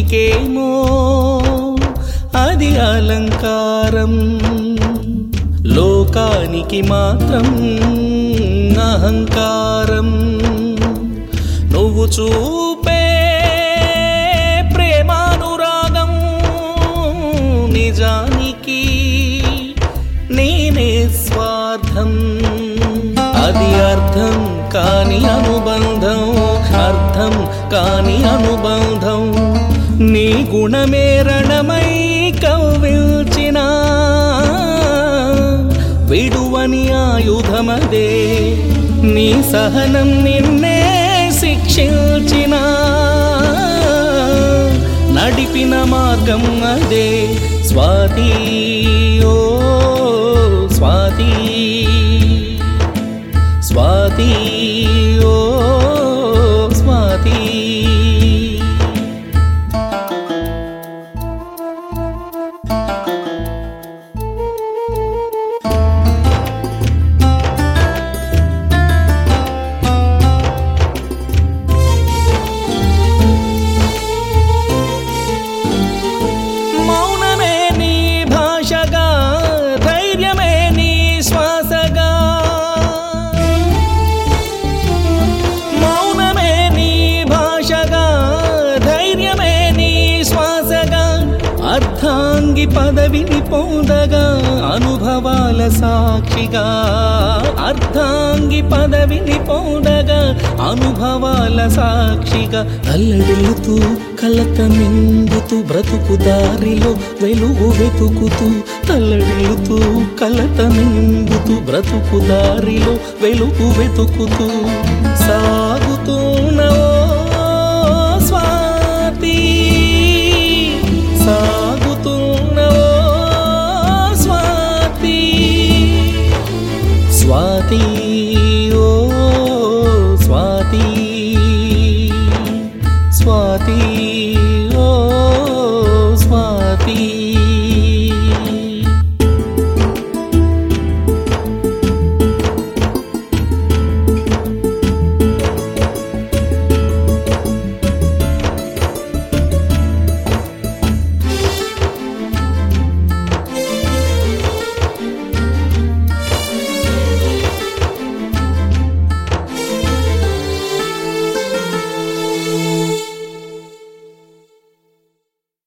నీకేమో అది అలంకారం లోకానికి మాత్రం అహంకారం నువ్వు చూపే ప్రేమానురాగం నిజానికి నేనే స్వార్థం అది అర్థం కాని అనుబంధం అర్థం కాని అనుబంధం నీ గుణమే రణమై కవ్విల్చిన విడువని ఆయుధమదే నీ సహనం నిన్నే శిక్షించిన నడిపిన మార్గం అదే స్వాతి ఓ స్వాతి స్వాతి ఓ స్వాతి మౌనమే నీ భాషగా ధైర్యమే నీ శ్వాసగా మౌనమే నీ భాషగా ధైర్యమే నీ శ్వాసగా అర్థాంగి పదవిని పొందగా అనుభవాల సాక్షిగా అర్థాంగి పదవిని పొందగా అనుభవాల సాక్షిగా తల్లడిల్లుతూ కలత మింగుతూ బ్రతుకు దారిలో వెలుగు వెతుకుతూ తల్లడిల్లుతూ కలత మింగుతూ బ్రతుకు దారిలో వెలుగు వెతుకుతూ సాగుతున్న ఓ స్వాతి సాగుతున్న ఓ స్వాతి స్వాతి ఓ స్వాతి స్వాతి